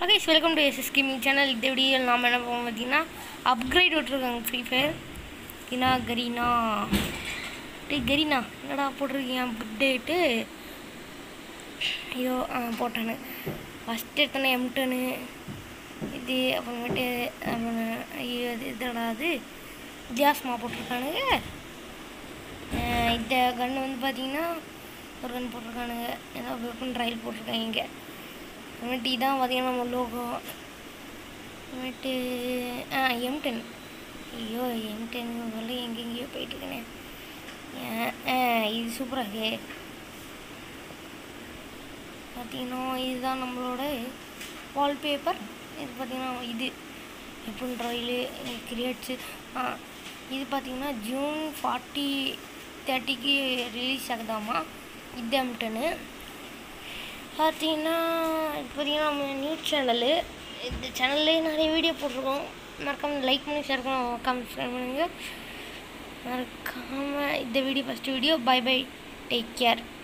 guys welcome to S S gaming channel இந்த video நாம் என்ன பண்ணுவோம் பார்த்தீங்கன்னா அப்கிரேட் விட்ருக்காங்க ஃப்ரீ ஃபயர் கீனா கரீனா டேய் கரீனா என்னடா போட்டிருக்கீங்க அப்டேட்டு ஐயோ ஆ போட்டானு ஃபஸ்ட்டு எத்தனை எம்டனு இது அப்புறமேட்டு அப்புறம் ஐயோ இது இதடா அது வித்தியாசமாக போட்டிருக்கானுங்க அஹ் இந்த கன்று வந்து பார்த்தீங்கன்னா ஒரு கன் போட்டிருக்கானுங்க ஏதோ வெப்பன் ரயில் போட்டிருக்காங்க இங்கே அப்புறமேட்டு இதான் பார்த்தீங்கன்னா நம்ம லோகோ அப்புறமேட்டு ஆ எம் டென் ஐயோ எம் டென் வந்து எங்கெங்கேயோ போயிட்டுருக்கேனே ஆ இது சூப்பராக இருக்கே பார்த்தீங்கன்னா இதுதான் நம்மளோட வால்பேப்பர் இது பார்த்தீங்கன்னா இது எப்படின் ரயிலு கிரியேட்ஸு ஆ இது பார்த்தீங்கன்னா ஜூன் ஃபார்ட்டி தேர்ட்டிக்கு ரிலீஸ் ஆகுதாமா இது எம்டனு பார்த்தீங்கன்னா இப்போ பார்த்தீங்கன்னா நம்ம நியூஸ் சேனலு இந்த சேனல்லே நிறைய வீடியோ போட்டிருக்கோம் மறக்காம லைக் பண்ணி ஷேர் பண்ண மறக்காம ஷேர் பண்ணுங்கள் மறக்காமல் இந்த video first video bye bye take care